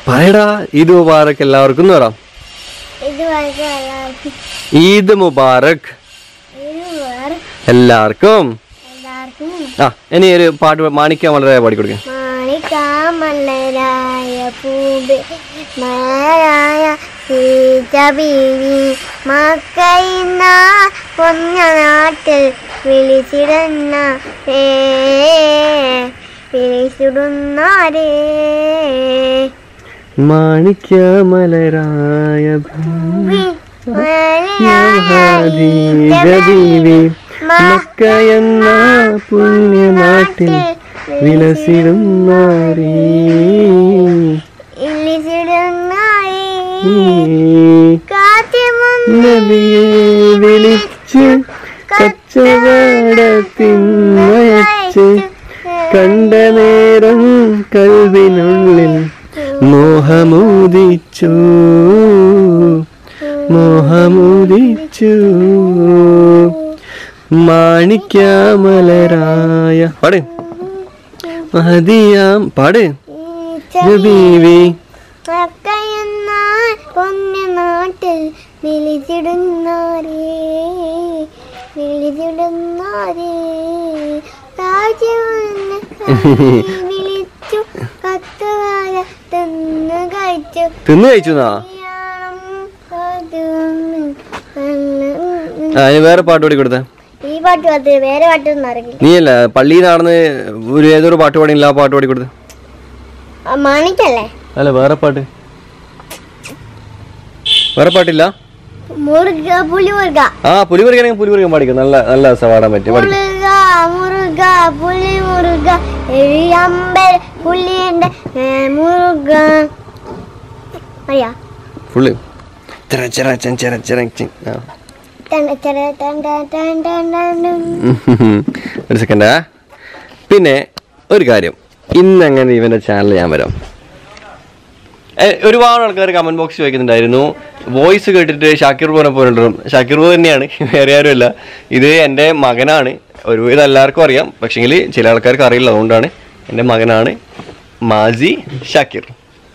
പറയടാ ഈദ് മുബാറക് എല്ലാവർക്കും എന്ന് പറ ഇത് വളരെ എല്ലാവർക്കും ഈദ് മുബാറക് ഇത് വേറെ എല്ലാവർക്കും എല്ലാവർക്കും ആ ഇനി ഒരു പാട്ട് മാണിക്കാൻ വളരെ പാടി കൊടുക്കാം മാണിക്കാമല്ലരായ പൂബ് മലരായ ബീവി മക്കയിന്ന പൊന്ന നാട്ടിൽ വിളിച്ചിടുന്ന ഏ വിളിച്ചിടുന്നാരേ മാണിക്യമലരായ ദേവി മക്ക എന്ന പുണ്യനാട്ടിൽ വിലസിടുന്നാരീ വിളിച്ചിടുന്നാരേ കാത്തിമുന്ന നബിയെ വിളിച്ച് കച്ചവടത്തിനയച്ച് കണ്ട നേരം കൽവിനുള്ളിൽ മോഹമൂതിച്ചു മോഹമൂതിച്ചു മാണിക്യമലരായ പാട് മഹദിയാം പാട് ബീവി മക്കയെന്ന പൊന്ന നാട്ടിൽ വിളിച്ചിടുന്നാരേ വിളിച്ചിടുന്നാരേ രാജ്യമെന്ന് വിളിച്ചു കത്തുകാല തിന്നു കഴിച്ചു തിന്നു കഴിച്ചുന്നാ കല്യാണം കാത്തുവന്ന് നല്ല- ആ ഇനി വേറെ പാട്ട് പാടി കൊടുത്തേ ഈ പാട്ട് പാട്ട് വേറെ പാട്ടൊന്നും അറിയില്ല നീയല്ല പള്ളിയിൽ നടന്ന് ഒരു ഏതൊരു പാട്ട് പാടിയില്ല ആ പാട്ട് പാടി കൊടുത്ത് ആ, മാണിക്കല്ലേ അല്ല വേറെ പാട്ട് വേറെ പാട്ടില്ല മുറുക പുലി മുറുക ആ പുലിമുരുകനെങ്കിൽ പുലിമുരുകൻ പാടിക്കും നല്ല നല്ല രസം പാടാൻ പറ്റും പാടിക്കും മുറുക മുറുക പുലി മുറുക എഴിയമ്പൽ പുലിയുടെ ഏ, മുറുക അറിയാ ഫുള്ള് ചെറ ചെറ ചെൻ ചെറ ചെറ ചെൻ. ആ. ടണ്ട ടട ടണ്ട ടണ്ട ടണ്ട. ഒരു സെക്കൻഡ് പിന്നെ ഒരു കാര്യം ഇന്നങ്ങനെ ഇവന്റെ ചാനൽ ഞാൻ വരാം ഏ, ഒരുപാട് ആൾക്കാർ കമന്റ് ബോക്സ് ചോദിക്കുന്നുണ്ടായിരുന്നു വോയിസ് കേട്ടിട്ട് ഷാക്കിർ പോലെ പോലും ഷാക്കിർ ബോ തന്നെയാണ് വേറെ ആരുമല്ല ഇത് എൻ്റെ മകനാണ് ഒരുവിധം എല്ലാവർക്കും അറിയാം പക്ഷെങ്കിൽ ചില ആൾക്കാർക്ക് അറിയില്ല അതുകൊണ്ടാണ് എൻ്റെ മകനാണ് മാജി ഷാക്കിർ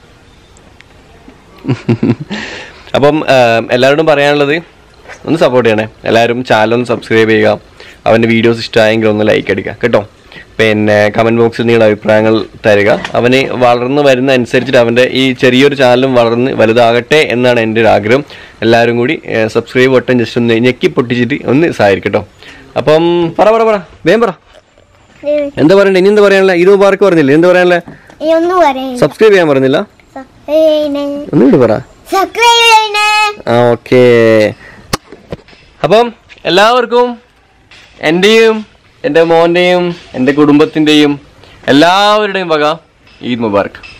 അപ്പം ആ, എല്ലാവരോടും പറയാനുള്ളത് ഒന്ന് സപ്പോർട്ട് ചെയ്യണേ എല്ലാവരും ചാനൽ ഒന്ന് സബ്സ്ക്രൈബ് ചെയ്യുക അവൻ്റെ വീഡിയോസ് ഇഷ്ടമായെങ്കിൽ ഒന്ന് ലൈക്ക് അടിക്കുക കേട്ടോ പിന്നെ കമൻറ്റ് ബോക്സിൽ നിങ്ങളുടെ അഭിപ്രായങ്ങൾ തരിക അവന് വളർന്നു വരുന്ന അനുസരിച്ചിട്ട് അവൻ്റെ ഈ ചെറിയൊരു ചാനലും വളർന്ന് വലുതാകട്ടെ എന്നാണ് എൻ്റെ ഒരു ആഗ്രഹം എല്ലാവരും കൂടി സബ്സ്ക്രൈബ് ബട്ടൺ ജസ്റ്റ് ഒന്ന് ഞെക്കി പൊട്ടിച്ചിട്ട് ഒന്ന് സഹായിക്കും കേട്ടോ അപ്പം പറ പറ പറ വേഗം പറ ഏ, എന്താ പറയണ്ടേ ഇനി എന്താ പറയാനുള്ള ഇത് പാർക്ക് പറഞ്ഞില്ലേ എന്താ പറയാനുള്ള ഇനി ഒന്നും പറയില്ല സബ്സ്ക്രൈബ് ചെയ്യാൻ പറഞ്ഞില്ല സബ്സ്ക്രൈബ് ചെയ്യണേ ഒന്നുകൂടി പറ സബ്സ്ക്രൈബ് ചെയ്യണേ ആ ഓക്കെ അപ്പം എല്ലാവർക്കും എൻ്റെയും എൻ്റെ മോൻ്റെയും എൻ്റെ കുടുംബത്തിൻ്റെയും എല്ലാവരുടെയും വക ഈദ് മുബാർക്ക്